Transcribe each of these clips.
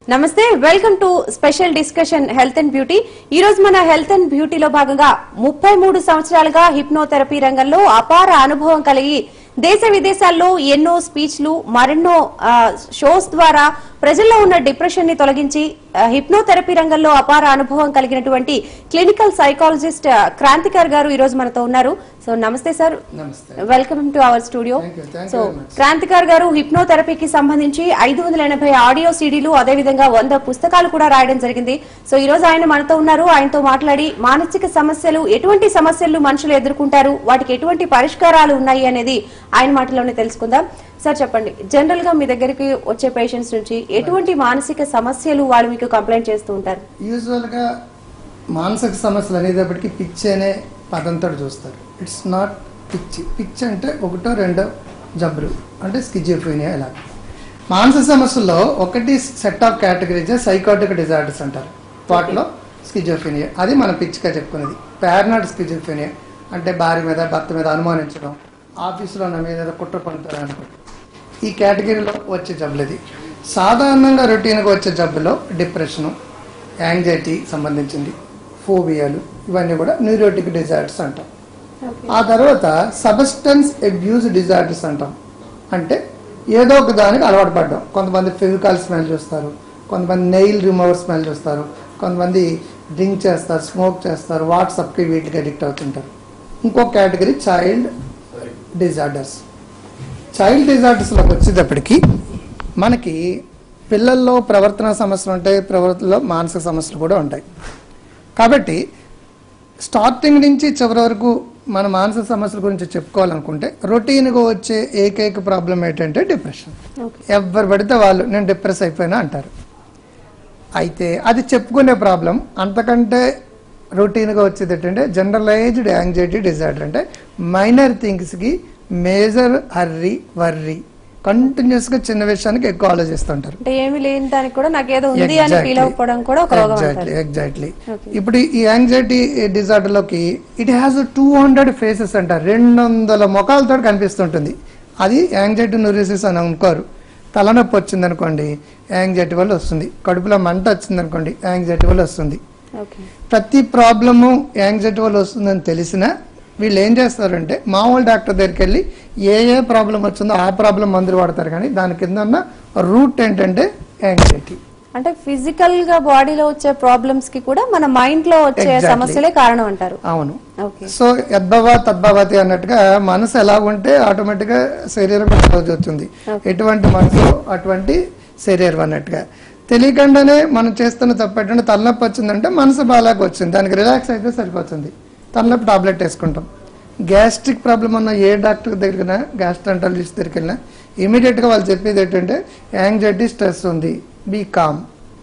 నమస్తే welcome to special discussion health and beauty ఈ రోజు మన హెల్త్ అండ్ బ్యూటీలో భాగంగా ముప్పై మూడు సంవత్సరాలుగా హిప్నోథెరపీ రంగంలో అపార అనుభవం కలిగి దేశ విదేశాల్లో ఎన్నో స్పీచ్లు మరెన్నో ఆ, షోస్ ద్వారా ప్రజల్లో ఉన్న డిప్రెషన్ ని తొలగించి ఆ, హిప్నోథెరపీ రంగంలో అపార అనుభవం కలిగినటువంటి క్లినికల్ సైకాలజిస్ట్ ఆ, క్రాంతికర్ గారు ఈ రోజు మనతో ఉన్నారు సో నమస్తే సార్ నమస్తే welcome to our studio Thank you, thank you so very much. Kranthikar garu హిప్నోథెరపీకి సంబంధించి ఐదు వందల ఎనభై ఆడియో సీడీలు అదేవిధంగా వంద పుస్తకాలు కూడా రాయడం జరిగింది సో ఈ రోజు ఆయన మనతో ఉన్నారు ఆయనతో మాట్లాడి మానసిక సమస్యలు ఎటువంటి సమస్యలు మనుషులు ఎదుర్కొంటారు వాటికి ఎటువంటి పరిష్కారాలు ఉన్నాయి అనేది ఆయన మాటలోనే తెలుసుకుందాం సార్ చెప్పండి జనరల్ గా మీ దగ్గరికి వచ్చే పేషెంట్స్ నుంచి ఎటువంటి మానసిక సమస్యలు వాళ్ళు మీకు కంప్లైంట్ చేస్తూ ఉంటారు యూజువల్గా మానసిక సమస్యలు అనేటప్పటికీ పిచ్చి అనే పదంతో చూస్తారు ఇట్స్ నాట్ పిచ్చి పిచ్చి అంటే ఒకటో రెండో జబ్బులు అంటే స్కిజియోఫీనియా ఇలా మానసిక సమస్యల్లో ఒకటి set of categories psychotic disorders అంటారు వాటిలో స్కిజోఫీనియా అది మనం పిచ్చిగా చెప్పుకునేది పారనాడ్ స్కిజోఫీనియా అంటే భార్య మీద భర్త మీద అనుమానించడం ఆఫీసులో నా మీద ఏదో కుట్ర పడుతారు అనుకోండి ఈ కేటగిరీలో వచ్చే జబ్బులు ఇది సాధారణంగా రొటీన్గా వచ్చే జబ్బులో డిప్రెషను యాంగ్జైటీ సంబంధించింది ఫోబియాలు ఇవన్నీ కూడా న్యూరోటిక్ డిజార్డర్స్ అంటాం ఆ తర్వాత సబ్స్టెన్స్ అబ్యూజ్ డిజార్డర్స్ అంటాం అంటే ఏదో ఒక దానికి అలవాటు పడ్డాం కొంతమంది ఫెవికాల్ స్మెల్ చూస్తారు కొంతమంది నెయిల్ రిమూవర్ స్మెల్ చూస్తారు కొంతమంది డ్రింక్ చేస్తారు స్మోక్ చేస్తారు వాట్సాప్కి వీటికి అడిక్ట్ అవుతుంటారు ఇంకో కేటగిరీ చైల్డ్ డిజార్డర్స్ చైల్డ్ డిజార్డర్స్లోకి వచ్చేటప్పటికి మనకి పిల్లల్లో ప్రవర్తన సమస్యలు ఉంటాయి ప్రవర్తనలో మానసిక సమస్యలు కూడా ఉంటాయి కాబట్టి స్టార్టింగ్ నుంచి చివరి వరకు మన మానసిక సమస్యల గురించి చెప్పుకోవాలనుకుంటే రొటీన్గా వచ్చే ఏకైక ప్రాబ్లం ఏంటంటే డిప్రెషన్ ఓకే ఎవరు పడితే వాళ్ళు నేను డిప్రెస్ అయిపోయినా అంటారు అయితే అది చెప్పుకునే ప్రాబ్లం అంతకంటే రొటీన్గా వచ్చేది ఏంటంటే జనరలైజ్డ్ యాంగ్జైటీ డిజార్డర్ అంటే మైనర్ థింగ్స్కి మేజర్ హర్రీ వర్రీ కంటిన్యూస్గా చిన్న విషయానికి ఎక్కువ ఆలోచిస్తుంటారు అంటే ఏమి లేని దానికి కూడా నాకేదో ఉంది అని ఫీల్ అవ్వడం కూడా ఒక రోగం ఎగ్జాక్ట్లీ అంటారు ఎగ్జాక్ట్లీ Okay. ఇప్పుడు ఈ యాంగ్జైటీ డిజార్డర్ లోకి it has two hundred faces అంటారు రెండు వందల ముఖాలతో కనిపిస్తుంటుంది అది యాంగ్జైటీ న్యూరిసిస్ అని అనుకోరు తలనొప్పి వచ్చింది అనుకోండి యాంగ్జైటీ వల్ల వస్తుంది కడుపులో మంట వచ్చింది అనుకోండి యాంగ్జైటీ వల్ల వస్తుంది ఓకే ప్రతి ప్రాబ్లము యాంగ్జైటీ వల్ల వస్తుందని తెలిసినా వీళ్ళు ఏం చేస్తారంటే మామూలు డాక్టర్ దగ్గరికి వెళ్ళి ఏ ఏ ప్రాబ్లం వచ్చిందో ఆ ప్రాబ్లం మందులు వాడతారు కానీ దాని కింద ఉన్న రూట్ ఏంటంటే యాంగ్జైటీ అంటే ఫిజికల్ గా బాడీలో వచ్చే ప్రాబ్లమ్స్ కి కూడా మన మైండ్ లో వచ్చే Exactly. సమస్యలే కారణం అంటారు అవును ఓకే సో యద్భవ తద్భవతి అన్నట్టుగా మనసు ఎలా ఉంటే ఆటోమేటిక్ గా శరీరం కూడా రోజు అవుతుంది ఎటువంటి మనసు అటువంటి శరీరం అన్నట్టుగా తెలియకుండానే మనం చేస్తున్న తప్పు ఏంటంటే తలనొప్పి వచ్చిందంటే మనసు బాగాలేక వచ్చింది దానికి రిలాక్స్ అయితే సరిపోతుంది తలనొప్పి టాబ్లెట్ వేసుకుంటాం గ్యాస్ట్రిక్ ప్రాబ్లం ఉన్న ఏ డాక్టర్ దగ్గర గ్యాస్ట్రంటాలజిస్ట్ దగ్గరికి వెళ్ళినా ఇమీడియట్గా వాళ్ళు చెప్పేది ఏంటంటే యాంగ్జైటీ స్ట్రెస్ ఉంది బీ కామ్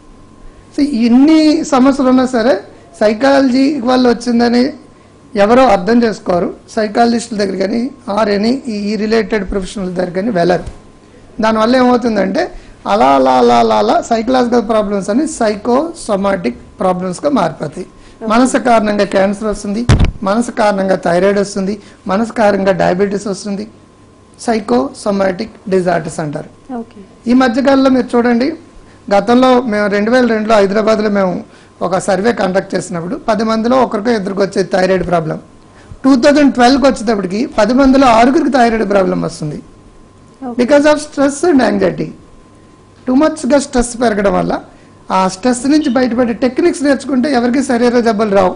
సో ఇన్ని సమస్యలు ఉన్నా సరే సైకాలజీ వల్ల వచ్చిందని ఎవరో అర్థం చేసుకోరు సైకాలజిస్టుల దగ్గర కానీ ఆర్ ఎనీ ఈ రిలేటెడ్ ప్రొఫెషనల్ దగ్గర కానీ వెళ్ళరు దానివల్ల ఏమవుతుందంటే అలా అలా అలా అలా అలా సైకలాజికల్ ప్రాబ్లమ్స్ అని సైకో సొమాటిక్ ప్రాబ్లమ్స్గా మారిపోతాయి మనసు కారణంగా క్యాన్సర్ వస్తుంది మనసు కారణంగా థైరాయిడ్ వస్తుంది మనసు కారణంగా డయాబెటీస్ వస్తుంది సైకో సొమాటిక్ డిజార్డర్స్ అంటారు ఓకే ఈ మధ్యకాలంలో మీరు చూడండి గతంలో మేము రెండు వేల రెండులో హైదరాబాద్లో మేము ఒక సర్వే కండక్ట్ చేసినప్పుడు పది మందిలో ఒకరికో ఇద్దరికి వచ్చే థైరాయిడ్ ప్రాబ్లం టూ థౌజండ్ ట్వెల్వ్కి వచ్చేటప్పటికి పది మందిలో ఆరుగురికి థైరాయిడ్ ప్రాబ్లం వస్తుంది Okay. Because of stress and anxiety too మచ్గా స్ట్రెస్ పెరగడం వల్ల ఆ స్ట్రెస్ నుంచి బయటపడే టెక్నిక్స్ నేర్చుకుంటే ఎవరికి శరీర జబ్బులు రావు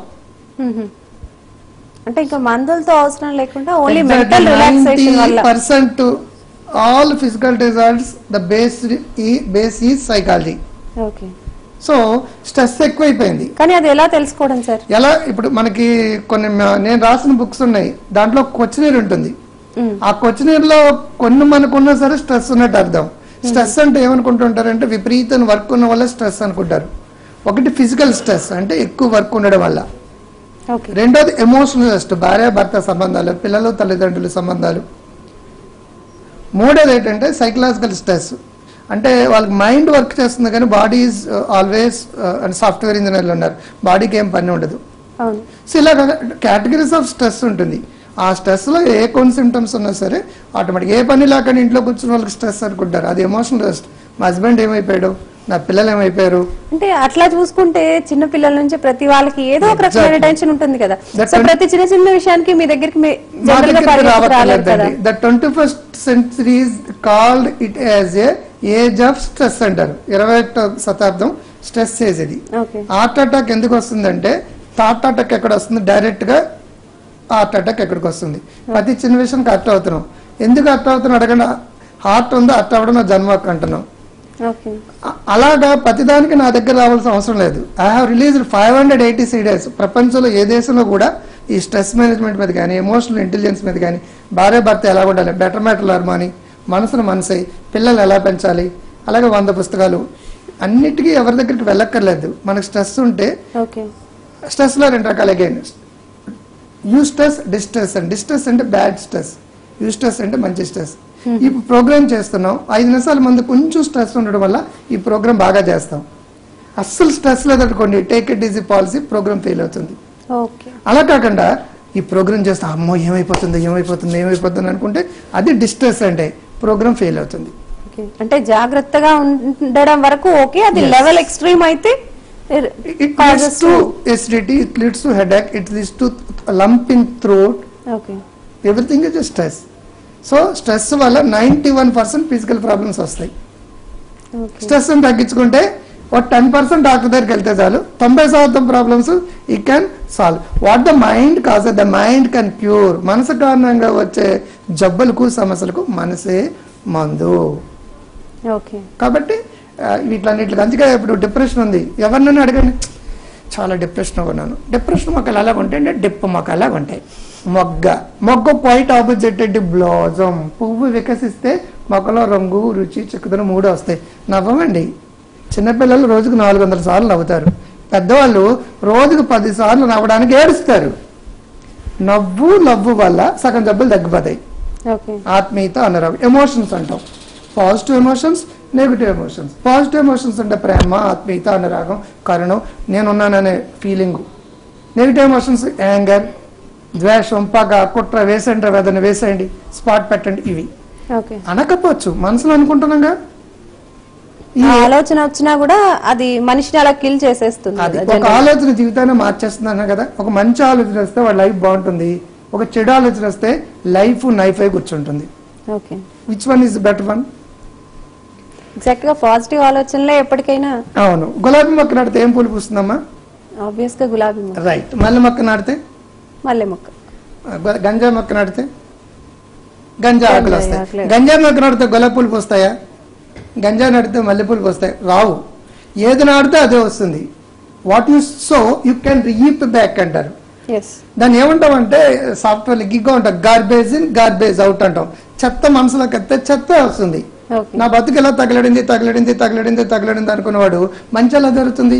అంటే ఇంకా మందులతో అవసరం లేకుండా ఓన్లీ మెంటల్ రిలాక్సేషన్ వల్ల percent all physical disorders the base ఈ బేస్ ఈ సైకాలజీ ఓకే సో స్ట్రెస్ ఎక్కువైపోయింది కానీ అది ఎలా తెలుసుకోవడం సార్ ఎలా ఇప్పుడు మనకి కొన్ని మ- నేను రాసిన బుక్స్ ఉన్నాయి దాంట్లో క్వశ్చనీర్ ఉంటుంది ఆ క్వశ్చనీర్ లో కొన్ని మనకున్నా సరే స్ట్రెస్ ఉన్నట్టు అర్థం స్ట్రెస్ అంటే ఏమనుకుంటుంటారంటే విపరీతం వర్క్ ఉన్న వల్ల స్ట్రెస్ అనుకుంటారు ఒకటి ఫిజికల్ స్ట్రెస్ అంటే ఎక్కువ వర్క్ ఉండడం వల్ల ఓకే రెండోది ఎమోషనల్ స్ట్రెస్ భార్య భర్త సంబంధాలు పిల్లలు తల్లిదండ్రుల సంబంధాలు మూడోది ఏంటంటే సైకలాజికల్ స్ట్రెస్ అంటే వాళ్ళకి మైండ్ వర్క్ చేస్తుంది కానీ body is always and software ఇంజనీర్లు ఉన్నారు బాడీకి ఏం పని ఉండదు అవును సో ఇలా కేటగిరీస్ ఆఫ్ స్ట్రెస్ ఉంటుంది ఆ స్ట్రెస్లో ఏ కొన్ని సిమ్టమ్స్ ఉన్నా సరే ఆటోమేటిక్ ఏ పని లేకుండా ఇంట్లో కూర్చున్న వాళ్ళకి స్ట్రెస్ అనుకుంటారు అది ఎమోషనల్ స్ట్రెస్ మా హస్బెండ్ ఏమైపోయాడు నా పిల్లలు ఏమైపోయారు అంటే అట్లా చూసుకుంటే చిన్న పిల్లల నుంచి ప్రతి వాళ్ళకి ఏదో ఒక రకమైన Exactly. టెన్షన్ ఉంటుంది కదా That సో one- ప్రతి చిన్న చిన్న విషయానికి మీ దగ్గరికి మీ మా జనరల్ గా దగ్గరికి పరిగెత్తుకు రాలేదు కదా రావట్లేదండి the twenty first century called it as a age of stress అంటారు ఇరవై ఒకటో శతాబ్దం స్ట్రెస్ ఏజ్ ఇది ఓకే హార్ట్ అటాక్ ఎందుకు వస్తుందంటే హార్ట్ అటాక్ ఎక్కడ వస్తుంది డైరెక్ట్ గా హార్ట్ అటాక్ ఎక్కడికి వస్తుంది ప్రతి చిన్న విషయానికి అర్థం అవుతున్నాం ఎందుకు అర్థం అవుతున్నాం అడగండి హార్ట్ ఉందో అర్థం అవ్వడం నా జన్మ హక్కు అంటున్నాం ఓకే అ- అలాగా ప్రతిదానికి నా దగ్గర రావాల్సిన అవసరం లేదు I have released five hundred eighty seeders ప్రపంచంలో ఏ దేశంలో కూడా ఈ స్ట్రెస్ మేనేజ్మెంట్ మీద కానీ ఎమోషనల్ ఇంటెలిజెన్స్ మీద కానీ భార్య భర్త ఎలా ఉండాలి బెటర్ మ్యాటర్ హార్మోని మనసును మనసై పిల్లలు ఎలా పెంచాలి అలాగే వంద పుస్తకాలు అన్నిటికీ ఎవరి దగ్గరికి వెళ్ళక్కర్లేదు మనకు స్ట్రెస్ ఉంటే ఓకే స్ట్రెస్లో రెండు రకాలు again eustress distress and distress అంటే బ్యాడ్ స్ట్రెస్ యూ స్ట్రెస్ అంటే మంచి స్ట్రెస్ ఈ ప్రోగ్రామ్ చేస్తున్నాం ఐదు నిమిషాల ముందు కొంచెం స్ట్రెస్ ఉండడం వల్ల ఈ ప్రోగ్రామ్ బాగా చేస్తాం అస్సలు స్ట్రెస్ లేదనుకోండి take it easy policy program fail అవుతుంది ఓకే అలా కాకుండా ఈ ప్రోగ్రామ్ చేస్తే అమ్మో ఏమైపోతుంది ఏమైపోతుంది ఏమైపోతుంది అనుకుంటే అది డిస్ట్రెస్ అంటే ప్రోగ్రామ్ ఫెయిల్ అవుతుంది ఓకే అంటే జాగ్రత్తగా ఉండడం వరకు ఓకే అది Yes. లెవెల్ ఎక్స్ట్రీమ్ అయితే it leads to acidity it leads to headache it leads to lump in throat okay everything is stress so stress వల్ల ninety one percent physical problems వస్తాయి okay stress తగ్గించుకుంటే ఒక ten percent doctor దగ్గరికి వెళ్తే చాలు తొంభై శాతం ప్రాబ్లమ్స్ ఈ can solve what the mind cause the mind can cure మనసు కారణంగా వచ్చే జబ్బులకు సమస్యలకు మనసే మందు ఓకే కాబట్టి ఆ, వీటిలన్నిటికి అందుకే ఇప్పుడు డిప్రెషన్ ఉంది ఎవరినైనా అడగండి చాలా డిప్రెషన్ ఉన్నాను డిప్రెషన్ మొక్కలు ఎలాగ ఉంటాయి అంటే డిప్ మొక్క ఎలాగ ఉంటాయి మొగ్గ మొగ్గ క్వైట్ ఆపోజిట్ అంటే బ్లాజం పువ్వు వికసిస్తే మొక్కలో రంగు రుచి చిక్కుదనం మూడు వస్తాయి నవ్వమండి చిన్నపిల్లలు రోజుకు నాలుగు వందల సార్లు నవ్వుతారు పెద్దవాళ్ళు రోజుకు పది సార్లు నవ్వడానికి ఏడుస్తారు నవ్వు నవ్వు వల్ల సగం జబ్బులు తగ్గిపోతాయి ఓకే ఆత్మీయత అనురాగం ఎమోషన్స్ అంటాం positive emotions negative emotions positive emotions అంటే ప్రేమ ఆత్మీయత అనురాగం కరుణం నేనున్నాననే ఫీలింగ్ నెగిటివ్ ఎమోషన్స్ యాంగర్ ద్వేషం పగ కుట్ర వేసేయండి వేదన వేసేయండి స్పాట్ పెట్టండి ఇవి ఓకే అనకపోవచ్చు మనసులో అనుకుంటున్నాగా ఈ ఆ ఆలోచన వచ్చినా కూడా అది మనిషిని అలా కిల్ చేసేస్తుంది అది కదా ఒక generally. ఆలోచన జీవితాన్ని మార్చేస్తుంది అన్నా కదా ఒక మంచి ఆలోచన వస్తే వాడి లైఫ్ బాగుంటుంది ఒక చెడు ఆలోచన వస్తే లైఫ్ నైఫ్ అయి కూర్చుంటుంది okay which one is better one exact గా పాజిటివ్ ఆలోచనలే ఎప్పటికైనా అవును గులాబీ మొక్క నాటితే ఏం పూలు పూస్తుందమ్మా ఆబ్వియస్ గా గులాబీ మొక్క రైట్ మల్లె మొక్క నాటితే మల్లె మొక్క గ- గంజాయి మొక్క నాటితే గంజా ఆకులు గంజాయి వస్తాయి ఆకులే. గంజాయి మొక్క నాటితే గులాబీ పూలు పూస్తాయా గంజాయి నాటితే మల్లెపూలు పూస్తాయి రావు ఏది నాటితే అదే వస్తుంది what you sow you can reap back అంటారు ఎస్ దాన్ని ఏమంటాం అంటే సాఫ్ట్వేర్ గిగ్గా ఉంటాం గార్బేజ్ ఇన్ గార్బేజ్ అవుట్ అంటాం చెత్త మనసులోకి ఎత్తే చెత్త వస్తుంది ఓకే నా బతుకు ఎలా తగలడింది తగలడింది తగలడింది తగలడింది అనుకున్నవాడు మంచి ఎలా జరుగుతుంది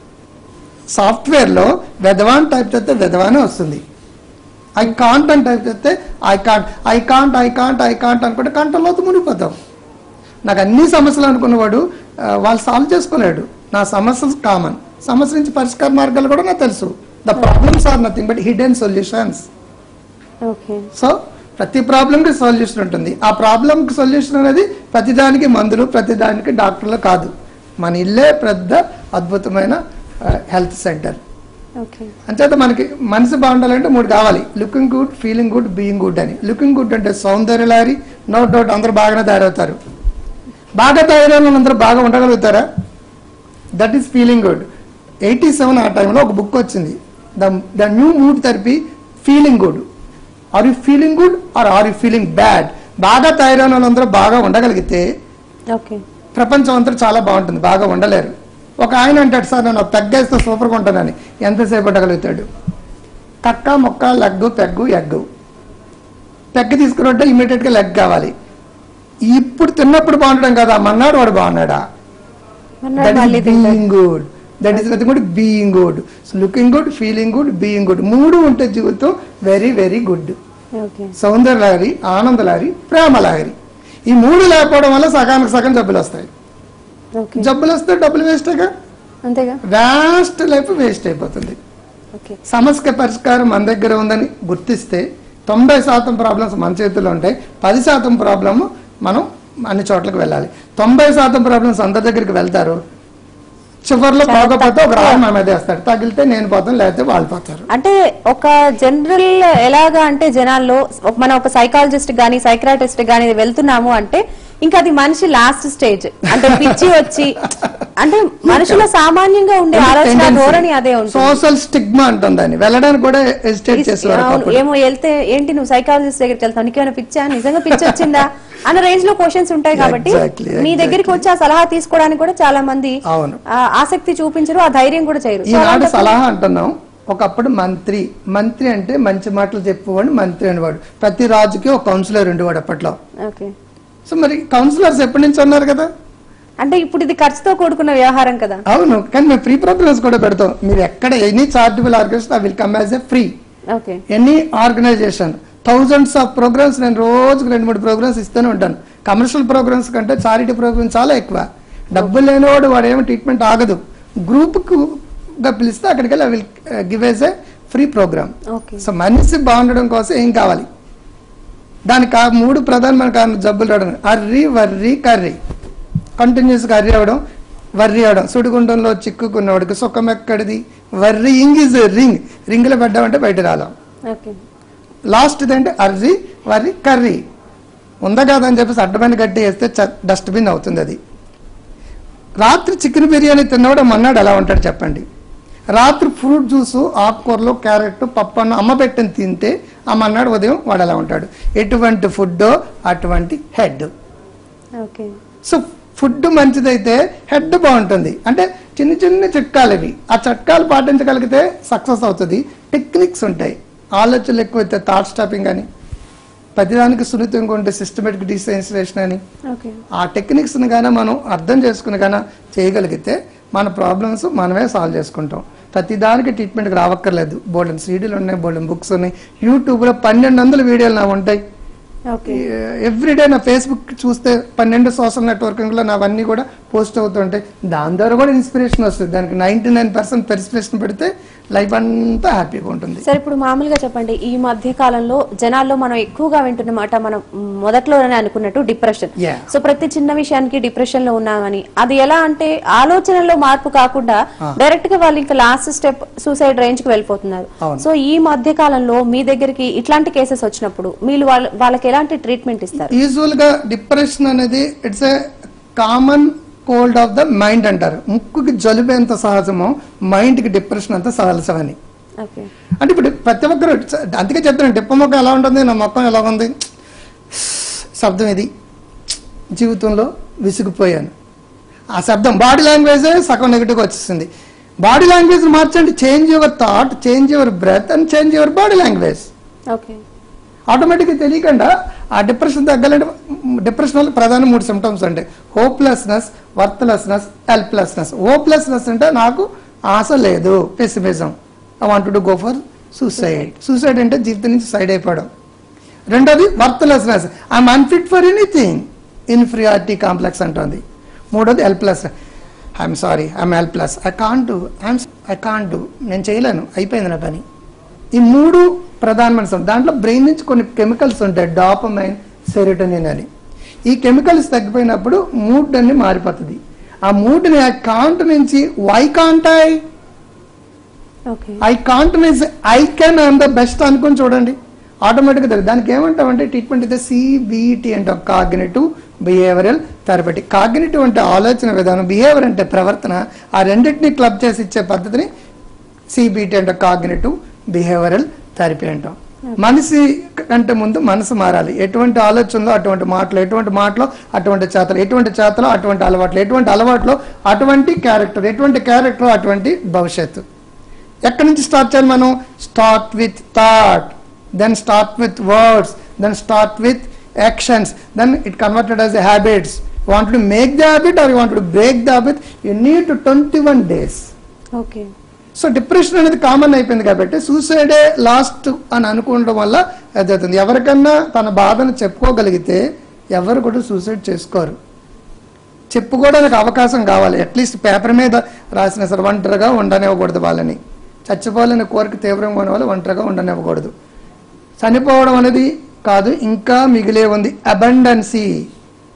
సాఫ్ట్వేర్లో వెధవాన్ టైప్ చేస్తే వెధవానే వస్తుంది ఐ కాంట్ అని టైప్ చేస్తే I can't I can't I can't I can't అనుకుంటే కంటలోతు మునిగిపోతాం నాకు అన్ని సమస్యలు అనుకున్నవాడు ఆ, వాళ్ళు సాల్వ్ చేసుకోలేడు నా సమస్యలు కామన్ సమస్య నుంచి పరిష్కార మార్గాలు కూడా నాకు తెలుసు the problems are nothing but hidden solutions okay so ప్రతి ప్రాబ్లంకి సొల్యూషన్ ఉంటుంది ఆ ప్రాబ్లంకి సొల్యూషన్ అనేది ప్రతిదానికి మందులు ప్రతిదానికి డాక్టర్లు కాదు మన ఇల్లే పెద్ద అద్భుతమైన హెల్త్ సెంటర్ ఓకే అంచేత మనకి మనసు బాగుండాలంటే మూడు కావాలి looking good feeling good being good అని లుకింగ్ గుడ్ అంటే సౌందర్యలారి నో డౌట్ అందరూ బాగానే తయారవుతారు బాగా తయారైన వాళ్ళందరూ బాగా ఉండగలుగుతారా that is feeling good eighty seven ఆ టైంలో ఒక బుక్ వచ్చింది the the new mood therapy feeling good are you feeling good are are you feeling bad బాగా తయారైన వాళ్ళందరూ బాగా ఉండగలిగితే ఓకే ప్రపంచం అంతా చాలా బాగుంటుంది బాగా ఉండలేరు ఒక ఆయన అంటాడు సార్ నేను పెగ్గేస్తే సూపర్గా ఉంటానని ఎంతసేపు ఉండగలుగుతాడు కక్క మొక్క లగ్గు పెగ్గు ఎగ్గు పెగ్గ తీసుకున్నట్టే ఇమీడియట్గా లెగ్ కావాలి ఇప్పుడు తిన్నప్పుడు బాగుండడం కదా మన్నాడు వాడు బాగున్నాడా మన్నాడు దట్ మళ్ళీ ఈస్ తింటాడు being good that is nothing good being good looking good feeling good being good మూడు ఉంటే జీవితం వెరీ వెరీ గుడ్ ఓకే సౌందర్యలహరి ఆనందలహరి ప్రేమలహరి ఈ మూడు లేకపోవడం వల్ల సగానికి సగం జబ్బులు వస్తాయి ఓకే జబ్బులు వస్తే డబ్బులు వేస్టేగా అంతేగా వేస్ట్ లైఫ్ వేస్ట్ అయిపోతుంది ఓకే సమస్య పరిష్కారం మన దగ్గర ఉందని గుర్తిస్తే తొంభై శాతం ప్రాబ్లమ్స్ మన చేతుల్లో ఉంటాయి పది శాతం ప్రాబ్లమ్ మనం అన్ని చోట్లకి వెళ్ళాలి తొంభై శాతం ప్రాబ్లమ్స్ అందరి దగ్గరికి వెళ్తారు చివరిలో చాలా పోకపోతే ఒక తక్కువ. రాయి మన మీద వేస్తాడు తగిలితే నేను పోతాను లేకపోతే వాళ్ళు పోతారు అంటే ఒక జనరల్ ఎలాగా అంటే జనాల్లో ఒక- మనం ఒక సైకాలజిస్ట్ గానీ సైక్రాటిస్ట్ గానీ వెళ్తున్నాము అంటే ఇంకా అది మనిషి లాస్ట్ స్టేజ్ అంటే పిచ్చి వచ్చి అంటే మనుషుల సామాన్యంగా ఉండే ఆలోచన ధోరణి అదే ఉంటుంది సోషల్ స్టిగ్మా అంటుంది దాన్ని వెళ్ళడానికి కూడా హెసిటేట్ చేసేవారు అవును, ఒకప్పుడు. ఏమో వెళ్తే ఏంటి నువ్వు సైకాలజిస్ట్ దగ్గరికి వెళ్తావు నీకేమైనా పిచ్చా నిజంగా పిచ్చి వచ్చిందా అన్న రేంజ్ లో క్వశ్చన్స్ ఉంటాయి కాబట్టి Exactly, మీ దగ్గరికి వచ్చి ఆ సలహా తీసుకోవడానికి కూడా చాలా మంది అవును ఆ, ఆసక్తి చూపించరు ఆ ధైర్యం కూడా చేయరు సో ఈనాడు అలాంటప్పుడు- సలహా అంటున్నాం ఒకప్పుడు మంత్రి మంత్రి అంటే మంచి మాటలు చెప్పేవాడు మంత్రి అనేవాడు ప్రతి రాజుకి ఒక కౌన్సిలర్ ఉండేవాడు అప్పట్లో ఓకే సో మరి కౌన్సిలర్స్ ఎప్పటి నుంచి ఉన్నారు కదా అంటే ఇప్పుడు ఇది ఖర్చుతో కూడుకున్న వ్యవహారం కదా అవును కానీ మేము ఫ్రీ ప్రోగ్రామ్స్ కూడా పెడతాం మీరు ఎక్కడ any charitable organization I will come as a free okay any organization thousands of programs నేను రోజుకు రెండు మూడు ప్రోగ్రామ్స్ ఇస్తూనే ఉంటాను కమర్షియల్ ప్రోగ్రామ్స్ కంటే చారిటీ ప్రోగ్రామ్స్ చాలా ఎక్కువ డబ్బులు లేనివాడు వాడు ఏమో ట్రీట్మెంట్ ఆగదు గ్రూప్కు గా పిలిస్తే అక్కడికి వెళ్ళి I will give as a free program okay so మనిషి బాగుండడం కోసం ఏం కావాలి దానికి ఆ మూడు ప్రధానమైన కారణం జబ్బులు రావడం అర్రి వర్రి కర్రీ కంటిన్యూస్గా అర్రి అవడం వర్రి అవడం సుడిగుండంలో చిక్కుకున్నవాడికి సుఖం ఎక్కడిది వర్రి ఇంగ్ ఇస్ రింగ్ రింగ్లో పడ్డామంటే బయట రాలాం ఓకే లాస్ట్ అంటే అర్రి వర్రి కర్రీ ఉందా కాదా అని చెప్పేసి అడ్డమైన గడ్డి వేస్తే డస్ట్బిన్ అవుతుంది అది రాత్రి చికెన్ బిర్యానీ తిన్నవాడు మన్నాడు ఎలా ఉంటాడు చెప్పండి రాత్రి ఫ్రూట్ జ్యూస్ ఆకుకూరలు క్యారెట్ పప్పు అన్న అమ్మ పెట్టిన తింటే ఆ మన్నాడు ఉదయం వాడు ఎలా ఉంటాడు ఎటువంటి ఫుడ్ అటువంటి హెడ్ ఓకే సో ఫుడ్ మంచిదైతే హెడ్ బాగుంటుంది అంటే చిన్న చిన్న చిట్కాలు ఇవి ఆ చిట్కాలు పాటించగలిగితే సక్సెస్ అవుతుంది టెక్నిక్స్ ఉంటాయి ఆలోచనలు ఎక్కువైతే థాట్ స్టాపింగ్ అని ప్రతిదానికి సున్నితంగా ఉంటే సిస్టమేటిక్ డిసెన్సిలేషన్ అని ఓకే ఆ టెక్నిక్స్ని కానీ మనం అర్థం చేసుకుని కానీ చేయగలిగితే మన ప్రాబ్లమ్స్ మనమే సాల్వ్ చేసుకుంటాం ప్రతిదానికి ట్రీట్మెంట్కి రావక్కర్లేదు బోల్డెన్ సీడీలు ఉన్నాయి బోల్డెన్ బుక్స్ ఉన్నాయి యూట్యూబ్లో పన్నెండు వందల వీడియోలు నా ఉంటాయి ఓకే ఎవ్రీడే నా ఫేస్బుక్ చూస్తే పన్నెండు సోషల్ నెట్వర్కింగ్లో నావన్నీ కూడా పోస్ట్ అవుతుంటాయి దాని ద్వారా కూడా ఇన్స్పిరేషన్ వస్తుంది దానికి నైంటీ నైన్ పర్సెంట్ పెర్స్పిరేషన్ పెడితే లైఫ్ అంతా హ్యాపీగా ఉంటుంది సరే ఇప్పుడు మామూలుగా చెప్పండి ఈ మధ్య కాలంలో జనాల్లో మనం ఎక్కువగా వింటున్నమాట మనం మొదట్లోనే అనుకున్నట్టు డిప్రెషన్ Yeah. సో ప్రతి చిన్న విషయానికి డిప్రెషన్ లో ఉన్నామని అది ఎలా అంటే ఆలోచనలో మార్పు కాకుండా డైరెక్ట్ గా వాళ్ళు ఇంకా లాస్ట్ స్టెప్ సూసైడ్ రేంజ్ కి వెళ్ళిపోతున్నారు అవును. సో ఈ మధ్య కాలంలో మీ దగ్గరికి ఇట్లాంటి కేసెస్ వచ్చినప్పుడు మీరు వాళ్ళ- వాళ్ళకి ఎలాంటి ట్రీట్మెంట్ ఇస్తారు యూజువల్ గా డిప్రెషన్ అనేది it's a common cold of the mind అంటారు ముక్కుకి జలుబు ఎంత సహజమో మైండ్ కి డిప్రెషన్ అంత సహజమని ఓకే అంటే ఇప్పుడు ప్రతి ఒక్కరు అందుకే చెప్తున్నాను డిప్ప మొక్క ఎలా ఉంటుంది నా మొక్కం ఎలా ఉంది శబ్దం ఇది జీవితంలో విసిగిపోయాను ఆ శబ్దం బాడీ లాంగ్వేజ్ సగం నెగిటివ్గా వచ్చేసింది బాడీ లాంగ్వేజ్ మార్చండి change your thought change your breath and change your body language okay ఆటోమేటిక్గా తెలియకుండా ఆ డిప్రెషన్ తగ్గాలంటే డిప్రెషన్ వల్ల ప్రధాన మూడు సిమ్టమ్స్ అంటే హోప్లెస్నెస్ వర్త్లెస్నెస్ హెల్ప్లెస్నెస్ హోప్లెస్నెస్ అంటే నాకు ఆశ లేదు pessimism I want to go for suicide suicide అంటే జీవితం నుంచి సైడ్ అయిపోవడం రెండోది worthlessness I'm unfit for anything inferiority complex అంటుంది మూడోది helpless I'm sorry I'm helpless I can't do I'm I can't do నేను చేయలేను అయిపోయింది నా పని ఈ మూడు ప్రధానమైన సం- దాంట్లో బ్రెయిన్ నుంచి కొన్ని కెమికల్స్ ఉంటాయి డాపమైన్ సెరోటోనిన్ అని ఈ కెమికల్స్ తగ్గిపోయినప్పుడు మూడ్ అన్ని మారిపోతుంది ఆ మూడ్ని ఆ కాంట్ నుంచి why can't I okay I can't means I can I'm the best అనుకుని చూడండి ఆటోమేటిక్గా తెలుగు దానికి ఏమంటామంటే ట్రీట్మెంట్ అయితే సిబిటి అంటాం కాగ్నేటివ్ బిహేవియరల్ థెరపీ కాగ్నేటివ్ అంటే ఆలోచన విధానం బిహేవియర్ అంటే ప్రవర్తన ఆ రెండింటిని క్లబ్ చేసి ఇచ్చే పద్ధతిని సిబిటి అంటే కాగ్నేటివ్ బిహేవియరల్ థెరపీ అంటాం మనిషి కంటే ముందు మనసు మారాలి ఎటువంటి ఆలోచనలో అటువంటి మాటలు ఎటువంటి మాటలో అటువంటి చేతలు ఎటువంటి చేతలో అటువంటి అలవాట్లు ఎటువంటి అలవాట్లో అటువంటి క్యారెక్టర్ ఎటువంటి క్యారెక్టర్ అటువంటి భవిష్యత్తు ఎక్కడి నుంచి స్టార్ట్ చేయాలి మనం start with thought then start with words then start with actions then it converted as habits want to make the habit or want to break the habit you need to twenty one days okay so depression అనేది common అయిపోయింది కాబట్టి సూసైడే last అని అనుకోవడం వల్ల అది అవుతుంది ఎవరికన్నా తన బాధను చెప్పుకోగలిగితే ఎవరు కూడా సూసైడ్ చేసుకోరు చెప్పుకోవడానికి అవకాశం కావాలి అట్లీస్ట్ పేపర్ మీద రాసిన సరే ఒంటరిగా ఉండనివ్వకూడదు వాళ్ళని చచ్చిపోవాలని కోరిక తీవ్రంగా ఉన్న వాళ్ళు ఒంటరిగా ఉండనివ్వకూడదు చనిపోవడం అనేది కాదు ఇంకా మిగిలే ఉంది అబండెన్సీ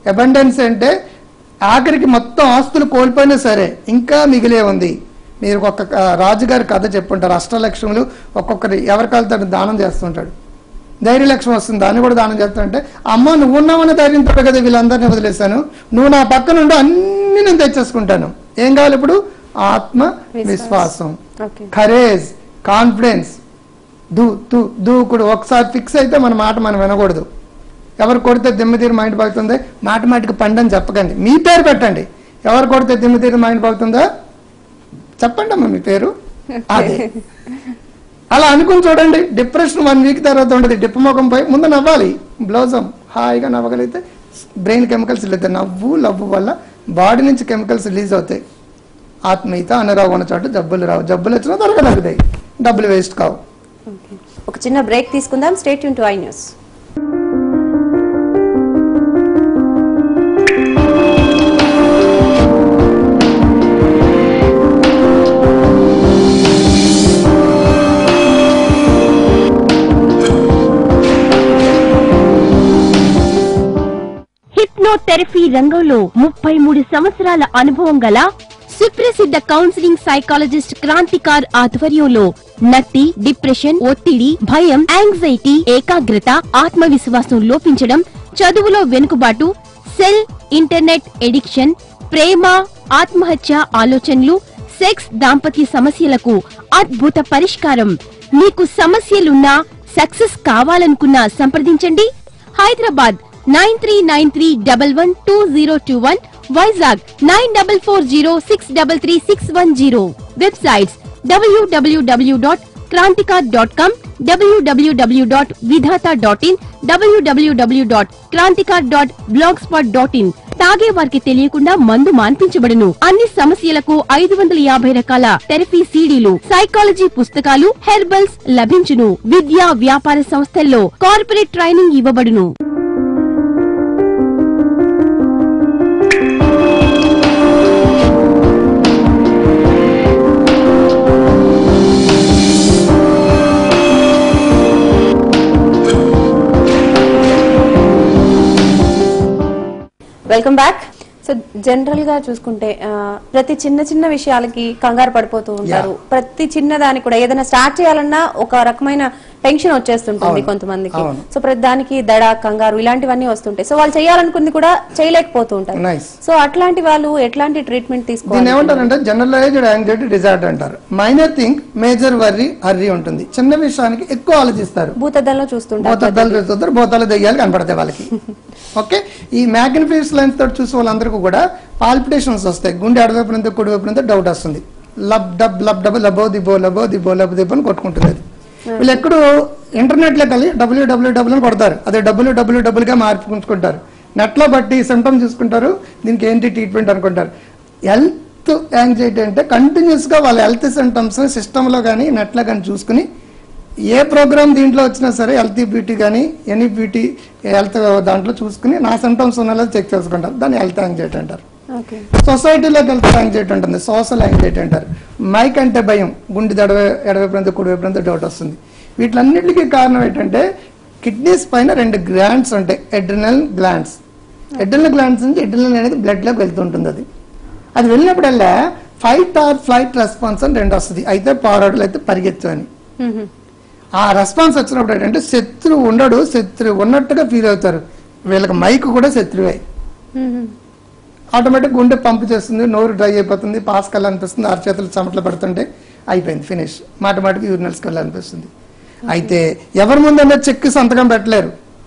అబండెన్స్ అంటే ఆఖరికి మొత్తం ఆస్తులు కోల్పోయినా సరే ఇంకా మిగిలే ఉంది మీరు ఒక క- రాజుగారి కథ చెప్పుంటారు అష్టలక్ష్ములు ఒక్కొక్కరి ఎవరికి వెళ్తాడు దానం చేస్తుంటాడు ధైర్య లక్ష్యం వస్తుంది దాన్ని కూడా దానం చేస్తానంటే అమ్మ నువ్వు ఉన్నామని ధైర్యంతో కదా వీళ్ళందరినీ వదిలేశాను నువ్వు నా పక్కన ఉండు అన్ని నేను తెచ్చేసుకుంటాను ఏం కావాలి ఇప్పుడు ఆత్మ విశ్వాసం ఓకే కరేజ్ కాన్ఫిడెన్స్ దూ దూ దూకుడు ఒకసారి ఫిక్స్ అయితే మన మాట మనం వినకూడదు ఎవరు కొడితే దిమ్మతీరు మైండ్ బాగుతుంది మాటమాటికి పండని చెప్పకండి మీ పేరు పెట్టండి ఎవరు కొడితే దిమ్మతీరు మైండ్ బాగుతుందా చెప్పండి అమ్మా మీ పేరు అదే అలా అనుకుని చూడండి డిప్రెషన్ వన్ వీక్ తర్వాత ఉంటుంది డిప్పముఖం పోయి ముందు నవ్వాలి బ్లౌజం హాయిగా నవ్వగలిగితే బ్రెయిన్ కెమికల్స్ రిలీజ్ నవ్వు లవ్వు వల్ల బాడీ నుంచి కెమికల్స్ రిలీజ్ అవుతాయి ఆత్మీయత అనురావు ఉన్న చోట జబ్బులు రావు జబ్బులు వచ్చినా త్వరగా తగ్గుతాయి డబ్బులు వేస్ట్ కావు ఓకే. ఒక చిన్న బ్రేక్ తీసుకుందాం స్టేట్ యూన్ టు ఐ న్యూస్ హిప్నోథెరపీ రంగంలో ముప్పై మూడు సంవత్సరాల అనుభవం గల సుప్రసిద్ధ కౌన్సిలింగ్ సైకాలజిస్ట్ క్రాంతికార్ ఆధ్వర్యంలో నత్తి డిప్రెషన్ ఒత్తిడి భయం యాంగ్జైటీ ఏకాగ్రత ఆత్మవిశ్వాసం లోపించడం చదువులో వెనుకబాటు సెల్ ఇంటర్నెట్ ఎడిక్షన్ ప్రేమ ఆత్మహత్య ఆలోచనలు సెక్స్ దాంపత్య సమస్యలకు అద్భుత పరిష్కారం మీకు సమస్యలున్నా సక్సెస్ కావాలనుకున్నా సంప్రదించండి Hyderabad nine three nine three double one two zero two one Vizag nine double four zero six double three six one zero websites W W W dot Kranthikar dot com W W W dot Vidhata dot in W W W dot Kranthikar dot blogspot dot in తాగే వారికి తెలియకుండా మందు మాన్పించబడును అన్ని సమస్యలకు ఐదు వందల యాభై రకాల థెరపీ సీడీలు సైకాలజీ పుస్తకాలు హెర్బల్స్ లభించును విద్యా వ్యాపార సంస్థల్లో కార్పొరేట్ ట్రైనింగ్ ఇవ్వబడును వెల్కమ్ బ్యాక్ సో జనరల్ గా చూసుకుంటే ఆ, ప్రతి చిన్న చిన్న విషయాలకి కంగారు పడిపోతూ ఉంటారు ప్రతి చిన్న దానికి కూడా ఏదైనా స్టార్ట్ చేయాలన్నా ఒక రకమైన టెన్షన్ వచ్చేస్తుంటుంది అవును. కొంతమందికి అవును. సో ప్రతి దానికి దడ కంగారు ఇలాంటివన్నీ వస్తుంటాయి సో వాళ్ళు చేయాలనుకుంది కూడా చేయలేకపోతూ ఉంటారు నైస్ సో అట్లాంటి వాళ్ళు ఎట్లాంటి ట్రీట్మెంట్ దీన్ని తీసుకోవాలి ఏమంటారంటే జనరలైజ్డ్ యాంగ్జైటీ డిజార్డర్ అంటారు minor thing major worry hurry ఉంటుంది చిన్న విషయానికి ఎక్కువ ఆలోచిస్తారు భూతద్దంలో చూస్తుంటారు భూతద్దాలు చూస్తారు భూతాలు దెయ్యాలు కనపడతాయి వాళ్ళకి ఓకే ఈ మ్యాగ్నిఫిక్స్ లెన్స్ తోటి చూసే వాళ్ళందరికీ కూడా పాల్పిటేషన్స్ వస్తాయి గుండె అడవైపు నుంచి కుడివైపు నుంచి డౌట్ వస్తుంది లబ్ డబ్ లబ్ డబ్ లబో దిబో లబో దిబో లబో దిబో అని కొట్టుకుంటుంది అది వీళ్ళు ఎక్కడు ఇంటర్నెట్ లో కలిగి డబ్ల్యూ డబ్ల్యూ డబ్ల్యూ అని కొడతారు అదే డబ్ల్యూ డబ్ల్యూ డబ్ల్యూ గా మార్చుకుంటారు నెట్ లో బట్టి సిమ్టమ్ చూసుకుంటారు దీనికి ఏంటి ట్రీట్మెంట్ అనుకుంటారు హెల్త్ యాంగ్జైటీ అంటే కంటిన్యూస్ గా వాళ్ళ హెల్త్ సిమ్టమ్స్ సిస్టమ్ లో కానీ నెట్ లో కానీ చూసుకుని ఏ ప్రోగ్రామ్ దీంట్లో వచ్చినా సరే హెల్త్ బ్యూటీ కానీ ఎనీ బ్యూటీ హెల్త్ దాంట్లో చూసుకుని నా సిమ్టమ్స్ ఉన్నదో చెక్ చేసుకుంటారు దాన్ని హెల్త్ యాంగ్జైటీ అంటారు ఓకే సొసైటీలోకి వెళ్తే యాంగ్జైటీ ఉంటుంది సోషల్ యాంగ్జైటీ అంటారు మైక్ అంటే భయం గుండె దడవ ఎడవైపు నుంచి కుడివైపు నుంచి డౌట్ వస్తుంది వీటిలన్నిటికీ కారణం ఏంటంటే కిడ్నీస్ పైన రెండు గ్లాండ్స్ ఉంటాయి ఎడ్రినల్ గ్లాండ్స్ ఎడ్రినల్ గ్లాండ్స్ నుంచి ఎడ్రినల్ అనేది బ్లడ్ లోకి వెళ్తుంటుంది అది అది వెళ్ళినప్పుడల్లా ఫైట్ ఆర్ ఫ్లైట్ రెస్పాన్స్ అని రెండు వస్తుంది అయితే పారాడులు అయితే పరిగెత్తు అని ఆ రెస్పాన్స్ వచ్చినప్పుడు ఏంటంటే శత్రువు ఉండడు శత్రువు ఉన్నట్టుగా ఫీల్ అవుతారు వీళ్ళకి మైక్ కూడా శత్రువే ఆటోమేటిక్ గుండె పంపు చేస్తుంది నోరు డ్రై అయిపోతుంది పాస్ అనిపిస్తుంది ఆరు చేతులు చెమటలు పడుతుంటే అయిపోయింది ఫినిష్ మాటమాటికి యూరినల్స్కి వెళ్ళాలనిపిస్తుంది అయితే ఎవరి ముందన్నా చెక్ సంతకం పెట్టలేరు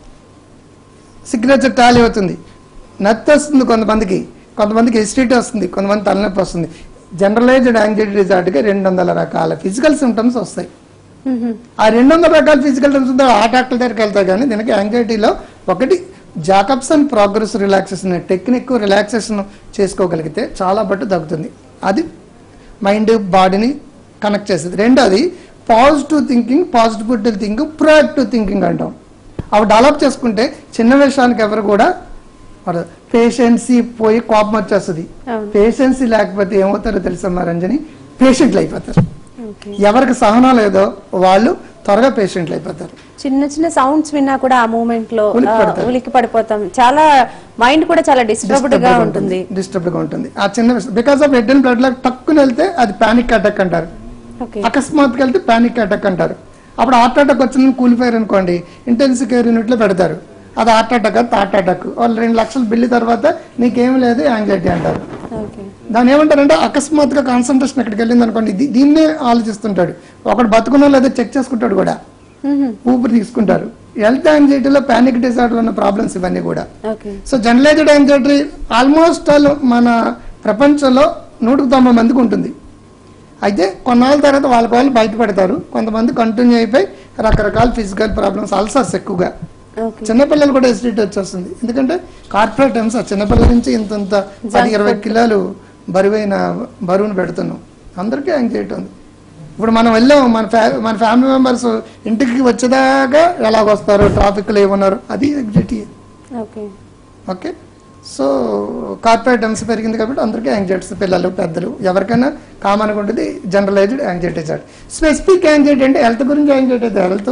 సిగ్నేచర్ టాలీ అవుతుంది నత్తి వస్తుంది కొంతమందికి కొంతమందికి ఎసిడిటీ వస్తుంది కొంతమంది తలనొప్పి వస్తుంది జనరలైజ్డ్ యాంగ్జైటీ డిజార్డర్కి రెండు వందల రకాల ఫిజికల్ సిమ్టమ్స్ వస్తాయి ఆ రెండు వందల రకాల ఫిజికల్ సిమ్టమ్స్ ఆ డాక్టర్ దగ్గరికి వెళ్తారు కానీ దీనికి యాంగ్జైటీలో ఒకటి Jacobson progress relaxation technique relaxation చేసుకోగలిగితే చాలా పట్టు తగ్గుతుంది అది మైండ్ బాడీని కనెక్ట్ చేస్తుంది రెండోది positive thinking positive thinking proactive thinking అంటాం అవి డెవలప్ చేసుకుంటే చిన్న విషయానికి ఎవరు కూడా పేషెన్సీ పోయి కోపం వచ్చేస్తుంది అవును. పేషెన్సీ లేకపోతే ఏమవుతారో తెలుసమ్మా రంజని పేషెంట్లు అయిపోతారు ఓకే ఎవరికి సహనం లేదో వాళ్ళు త్వరగా పేషెంట్లు అయిపోతారు చిన్న చిన్న సౌండ్స్ విన్నా కూడా ఆ మూమెంట్ లో ఉలిక్కి ఆ, పడతారు. ఉలిక్కి పడిపోతాం చాలా మైండ్ కూడా చాలా డిస్టర్బ్డ్ గా ఉంటుంది డిస్టర్బ్డ్ గా ఉంటుంది ఆ చిన్న because of head and blood lock తక్కువ వెళ్తే అది పానిక్ అటాక్ అంటారు ఓకే అకస్మాత్తుగా వెళ్తే పానిక్ అటాక్ అంటారు అప్పుడు హార్ట్ అటాక్ వచ్చిందని కూలిపోయారు అనుకోండి ఇంటెన్సివ్ కేర్ యూనిట్ లో పెడతారు అది హార్ట్ అటాక్ అది హార్ట్ అటాక్ వాళ్ళు రెండు లక్షలు బిల్లు తర్వాత నీకేం లేదు యాంగ్జైటీ అంటారు ఓకే దాన్ని ఏమంటారంటే అకస్మాత్తుగా కాన్సన్ట్రేషన్ ఎక్కడికి వెళ్ళింది అనుకోండి దీ- దీన్నే ఆలోచిస్తుంటాడు ఒకడు బతుకున్నా లేదా చెక్ చేసుకుంటాడు కూడా ఊపిరి తీసుకుంటారు హెల్త్ యాంగ్జైటీలో పానిక్ డిసార్డర్ ఉన్న ప్రాబ్లమ్స్ ఇవన్నీ కూడా okay so generalized anxiety almost all మన ప్రపంచంలో నూటికి తొంభై మందికి ఉంటుంది అయితే కొన్నాళ్ళ తర్వాత వాళ్ళకి వాళ్ళు బయటపడతారు కొంతమంది కంటిన్యూ అయిపోయి రకరకాల ఫిజికల్ ప్రాబ్లమ్స్ అల్సర్స్ ఎక్కువగా ఓకే చిన్నపిల్లలు కూడా ఎసిడిటీ వచ్చేస్తుంది ఎందుకంటే కార్పొరేట్ టైమ్స్ ఆ చిన్నపిల్లల నుంచి ఇంత ఇంత పది ఇరవై కిలోలు బరువైన బరువును పెడుతున్నాం అందరికీ యాంగ్జైటీ ఉంది ఇప్పుడు మనం వెళ్ళాం మన ఫ్యా మన ఫ్యామిలీ మెంబర్స్ ఇంటికి వచ్చేదాకా ఎలాగొస్తారు ట్రాఫిక్లో ఏమన్నారు అది anxiety okay okay so corporate times పెరిగింది కాబట్టి అందరికీ యాంగ్జైటీస్ పిల్లలు పెద్దలు ఎవరికైనా కామన్గా ఉంటుంది జనరలైజ్డ్ యాంగ్జైటీ స్పెసిఫిక్ యాంగ్జైటీ అంటే హెల్త్ గురించి యాంగ్జైటీ అయితే హెల్త్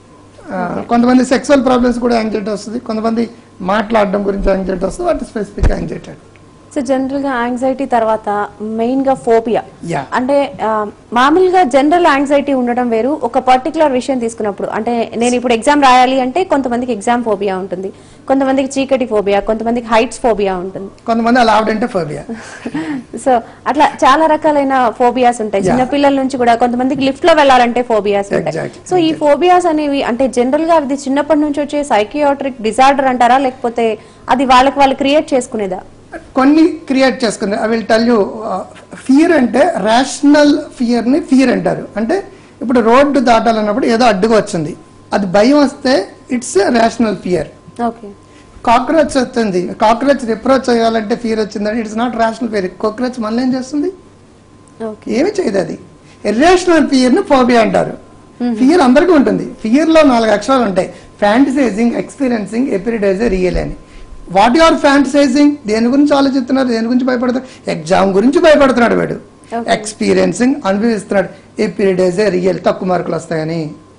కొంతమంది సెక్సువల్ ప్రాబ్లమ్స్ కూడా యాంగ్జైటీ వస్తుంది కొంతమంది మాట్లాడడం గురించి యాంగ్జైటీ వస్తుంది వాటి స్పెసిఫిక్ యాంగ్జైటీ సో జనరల్ గా యాంగ్జైటీ తర్వాత మెయిన్ గా ఫోబియా యా అంటే ఆ, మామూలుగా జనరల్ యాంగ్జైటీ ఉండడం వేరు ఒక పర్టికులర్ విషయం తీసుకున్నప్పుడు అంటే నేను ఇప్పుడు ఎగ్జామ్ రాయాలి అంటే కొంతమందికి ఎగ్జామ్ ఫోబియా ఉంటుంది కొంతమందికి చీకటి ఫోబియా కొంతమందికి హైట్స్ ఫోబియా ఉంటుంది కొంతమంది అలా ఆవిడంటే ఫోబియా సో అట్లా చాలా రకాలైన ఫోబియాస్ ఉంటాయి Yeah. చిన్న పిల్లల నుంచి కూడా కొంతమందికి లిఫ్ట్ లో వెళ్ళాలంటే ఫోబియాస్ ఉంటాయి Exactly. సో ఈ ఫోబియాస్ అనేవి అంటే జనరల్ గా అది చిన్నప్పటి నుంచి వచ్చే సైకియాట్రిక్ డిజార్డర్ అంటారా లేకపోతే అది వాళ్ళకి వాళ్ళు క్రియేట్ చేసుకునేదా కొన్ని క్రియేట్ చేసుకుంది I will tell you fear అంటే రేషనల్ ఫియర్ని ఫియర్ అంటారు అంటే ఇప్పుడు రోడ్డు దాటాలన్నప్పుడు ఏదో అడ్డుగా వచ్చింది అది భయం వస్తే it's rational fear okay cockroach వచ్చింది కాక్రోచ్ రిప్రోచ్ చేయాలంటే ఫియర్ వచ్చిందంటే it's not rational fear cockroach మళ్ళీ ఏం చేస్తుంది ఓకే ఏమి చేయదు అది ఇర్రేషనల్ ఫియర్ ని ఫోబియా అంటారు ఫియర్ అందరికీ ఉంటుంది ఫియర్ లో నాలుగు అక్షరాలు ఉంటాయి ఫ్యాంటసైజింగ్ ఎక్స్పీరియన్సింగ్ ఎపిరిడైజ్ రియల్ అని వాట్ ఆర్ ఫ్యాంటసైజింగ్ దేని గురించి ఆలోచిస్తున్నారు దేని గురించి భయపడుతున్నారు ఎగ్జామ్ గురించి భయపడుతున్నాడు వాడు Okay. ఎక్స్పీరియన్సింగ్ అనుభవిస్తున్నాడు ఎపిరిడైజ్ రియల్ తక్కువ మార్కులు వస్తాయని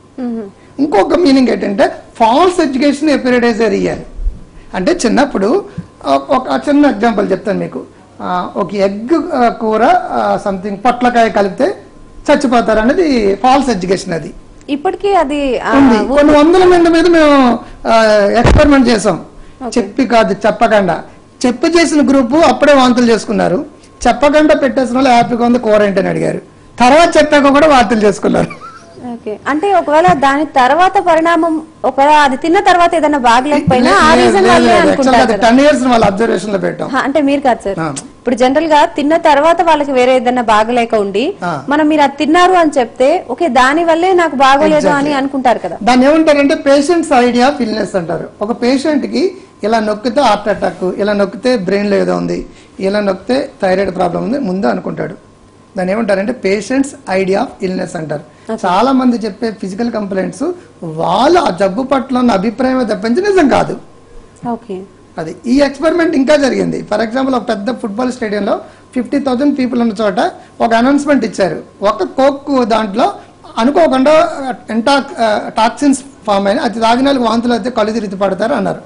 ఇంకొక మీనింగ్ ఏంటంటే ఫాల్స్ ఎడ్యుకేషన్ ఎపిరిడైజ్ రియల్ అంటే చిన్నప్పుడు ఒక- ఒక చిన్న ఎగ్జాంపుల్ చెప్తాను మీకు ఆ, ఒక ఎగ్ కూర సంథింగ్ పొట్లకాయ కలిపితే చచ్చిపోతారు అనేది ఫాల్స్ ఎడ్యుకేషన్ అది ఇప్పటికీ అది ఆ, ఉంది కొన్ని వందల మంది మీద మేము ఎక్స్పెరిమెంట్ చేసాం చెప్పి కాదు చెప్పకుండా చెప్పి చేసిన గ్రూపు అప్పుడే వాంతులు చేసుకున్నారు చెప్పకుండా పెట్టేసిన వాళ్ళు హ్యాపీగా ఉంది కూర ఏంటని అడిగారు తర్వాత చెప్పాక కూడా వాంతులు చేసుకున్నారు ఓకే అంటే ఒకవేళ దాని తర్వాత పరిణామం ఒకవేళ అది తిన్న తర్వాత ఏదైనా బాగలేకపోయినా ఆ రీజన్ వల్లే అనుకుంటారు కదా. టెన్ ఇయర్స్ వాళ్ళ అబ్జర్వేషన్ లో పెట్టాం హా, అంటే మీరు కాదు సార్ ఆ. ఇప్పుడు జనరల్ గా తిన్న తర్వాత వాళ్ళకి వేరే ఏదైనా బాగలేక ఉండి ఆ. మనం మీరు అది తిన్నారు అని చెప్తే ఓకే దాని వల్లే నాకు బాగోలేదు అని అనుకుంటారు కదా దాన్ని ఏమంటారంటే పేషెంట్స్ ఐడియా ఆఫ్ ఇల్నెస్ అంటారు ఒక పేషెంట్ కి ఇలా నొక్కితే హార్ట్ అటాక్ ఇలా నొక్కితే బ్రెయిన్ లో ఏదో ఉంది ఇలా నొక్కితే థైరాయిడ్ ప్రాబ్లం ఉంది ముందు అనుకుంటాడు దాన్ని ఏమంటారంటే పేషెంట్స్ ఐడియా ఆఫ్ ఇల్నెస్ అంటారు చాలా మంది చెప్పే ఫిజికల్ కంప్లైంట్స్ వాళ్ళు ఆ జబ్బు పట్ల ఉన్న అభిప్రాయం తప్పించి నిజం కాదు ఓకే అది ఈ ఎక్స్పెరిమెంట్ ఇంకా జరిగింది ఫర్ ఎగ్జాంపుల్ ఒక పెద్ద ఫుట్బాల్ స్టేడియంలో ఫిఫ్టీ థౌసండ్ పీపుల్ ఉన్న చోట ఒక అనౌన్స్మెంట్ ఇచ్చారు ఒక కోక్ దాంట్లో అనుకోకుండా ఎంటా టాక్సిన్స్ ఫామ్ అయిన అది తాగిన వాళ్ళకి వాంతులు అయితే కళ్ళు తిరిగి పడతారు అన్నారు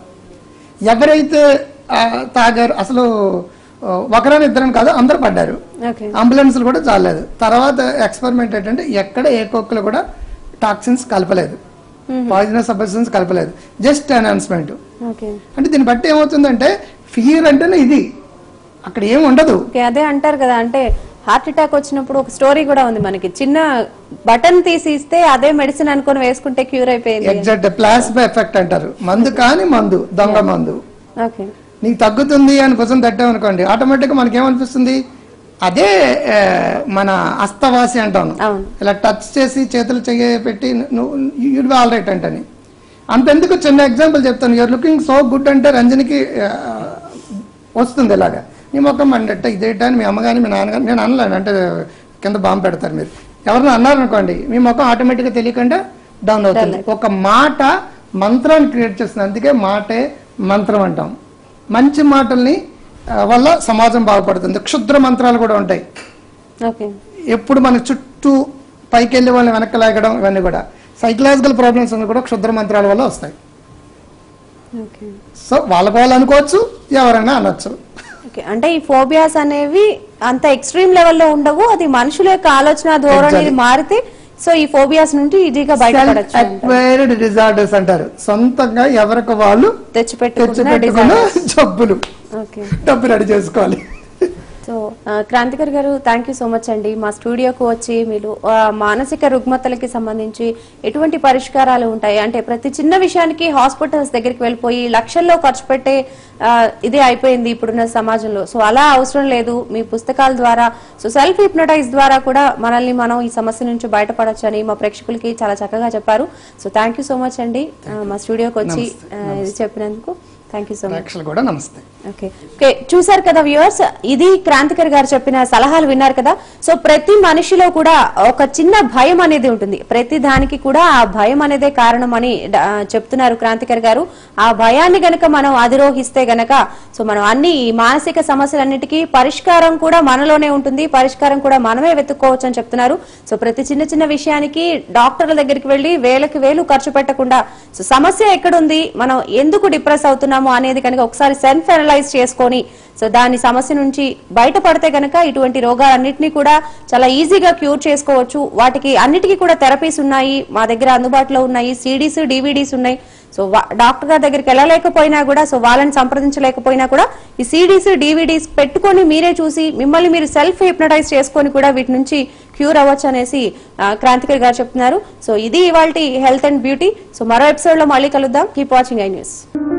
ఎవరైతే ఆ, తాగారు అసలు ఆ, ఒకరని ఇద్దరని కాదు అందరు పడ్డారు ఓకే అంబులెన్స్లు కూడా చాలేదు తర్వాత ఎక్స్పెరిమెంట్ ఏంటంటే ఎక్కడ ఏ కోక్లో కూడా టాక్సిన్స్ కలపలేదు పాయిజనస్ సబ్స్టెన్స్ కలపలేదు జస్ట్ అనౌన్స్మెంట్ ఓకే అంటే దీన్ని బట్టి ఏమవుతుందంటే ఫియర్ అంటేనే ఇది అక్కడ ఏం ఉండదు ఓకే అదే అంటారు కదా అంటే హార్ట్ అటాక్ వచ్చినప్పుడు ఒక స్టోరీ కూడా ఉంది మనకి చిన్న బటన్ తీసి ఇస్తే అదే మెడిసిన్ అనుకొని వేసుకుంటే క్యూర్ అయిపోయింది ఎగ్జాక్ట్ ప్లాస్బో ఎఫెక్ట్ అంటారు మందు కాని మందు దొంగ మందు ఓకే నీకు తగ్గుతుంది అని భుజం తట్టామనుకోండి ఆటోమేటిక్గా మనకి ఏమనిపిస్తుంది అదే ఆ, మన అస్తవాసి అంటాను అవును. ఇలా టచ్ చేసి చేతులు చెయ్యి పెట్టి నువ్వు యూడ్ ఆల్ రైట్ అంటని అంతెందుకు చిన్న ఎగ్జాంపుల్ చెప్తాను యూఆర్ లుకింగ్ సో గుడ్ అంటే రంజనికి ఆ, వస్తుంది ఇలాగా నీ మొక్కం మండట ఇదేటా అని మీ అమ్మగాని మీ నాన్నగాని నేను అనలేను అంటే కింద బాంబు పెడతారు మీరు ఎవరైనా అన్నారనుకోండి మీ మొక్కం ఆటోమేటిక్గా తెలియకుండా డౌన్ అవుతుంది ఒక మాట మంత్రాన్ని క్రియేట్ చేస్తుంది అందుకే మాటే మంత్రం అంటాం మంచి మాటల్ని ఆ, వల్ల సమాజం బాగుపడుతుంది క్షుద్ర మంత్రాలు కూడా ఉంటాయి ఓకే ఎప్పుడు మన చుట్టూ పైకి వెళ్ళి వాళ్ళని వెనక్కి లాగడం ఇవన్నీ కూడా సైకలాజికల్ ప్రాబ్లమ్స్ అన్నీ కూడా క్షుద్ర మంత్రాల వల్ల వస్తాయి ఓకే సో వాళ్ళకి వాళ్ళు అనుకోవచ్చు ఎవరైనా అనొచ్చు ఓకే అంటే ఈ ఫోబియాస్ అనేవి అంత ఎక్స్ట్రీమ్ లెవెల్లో ఉండవు అది మనుషుల యొక్క ఆలోచన ధోరణి Exactly. మారితే సో ఈ ఫోబియాస్ నుండి ఈజీగా బయటపడచ్చు అంటారు. అక్వైర్డ్ డిజార్డర్స్ అంటారు సొంతంగా ఎవరికి వాళ్ళు తెచ్చిపెట్టుకున్న తెచ్చిపెట్టుకున్న డిజైన్ జబ్బులు ఓకే డబ్బు రెడీ చేసుకోవాలి సో ఆ, క్రాంతికర్ గారు థ్యాంక్ యూ సో మచ్ అండి మా స్టూడియోకి వచ్చి మీరు ఆ, మానసిక రుగ్మతలకి సంబంధించి ఎటువంటి పరిష్కారాలు ఉంటాయి అంటే ప్రతి చిన్న విషయానికి హాస్పిటల్స్ దగ్గరికి వెళ్ళిపోయి లక్షల్లో ఖర్చు పెట్టే ఆ, ఇదే అయిపోయింది ఇప్పుడున్న సమాజంలో సో అలా అవసరం లేదు మీ పుస్తకాల ద్వారా సో సెల్ఫ్ హిప్నటైజ్ ద్వారా కూడా మనల్ని మనం ఈ సమస్య నుంచి బయటపడొచ్చని మా ప్రేక్షకులకి చాలా చక్కగా చెప్పారు so thank you so much అండి ఆ, మా స్టూడియోకి వచ్చి నమస్తే. ఆ, ఇది చెప్పినందుకు థ్యాంక్ యూ సో మచ్ ప్రేక్షకులు కూడా నమస్తే ఓకే ఓకే చూసారు కదా వ్యూవర్స్ ఇది క్రాంతికర్ గారు చెప్పిన సలహాలు విన్నారు కదా సో ప్రతి మనిషిలో కూడా ఒక చిన్న భయం అనేది ఉంటుంది ప్రతి దానికి కూడా ఆ భయం అనేదే కారణం అని డ- ఆ, చెప్తున్నారు క్రాంతికర్ గారు ఆ భయాన్ని గనక మనం అధిరోహిస్తే గనక సో మనం అన్ని ఈ మానసిక సమస్యలన్నిటికీ పరిష్కారం కూడా మనలోనే ఉంటుంది పరిష్కారం కూడా మనమే వెతుక్కోవచ్చు అని చెప్తున్నారు సో ప్రతి చిన్న చిన్న విషయానికి డాక్టర్ల దగ్గరికి వెళ్లి వేలకు వేలు ఖర్చు పెట్టకుండా సో సమస్య ఎక్కడుంది మనం ఎందుకు డిప్రెస్ అవుతున్నాము అనేది కనుక ఒకసారి సెల్ఫ్ అనలైజ్ చేసుకొని సో దాని సమస్య నుంచి బయటపడితే గనక ఇటువంటి రోగాలన్నింటినీ కూడా చాలా ఈజీగా క్యూర్ చేసుకోవచ్చు వాటికి అన్నిటికీ కూడా థెరపీస్ ఉన్నాయి మా దగ్గర అందుబాటులో ఉన్నాయి సిడీస్ డివిడీస్ ఉన్నాయి సో వా- డాక్టర్ గారి దగ్గరికి వెళ్ళలేకపోయినా కూడా సో వాళ్ళని సంప్రదించలేకపోయినా కూడా ఈ సిడీస్ డివిడీస్ పెట్టుకొని మీరే చూసి మిమ్మల్ని మీరు సెల్ఫ్ హిప్నటైజ్ చేసుకొని కూడా వీటి నుంచి క్యూర్ అవ్వచ్చు అనేసి ఆ, క్రాంతికర్ గారు చెప్తున్నారు సో ఇది ఇవాళ హెల్త్ అండ్ బ్యూటీ సో మరో ఎపిసోడ్ లో మళ్ళీ కలుద్దాం కీప్ వాచింగ్ ఐ న్యూస్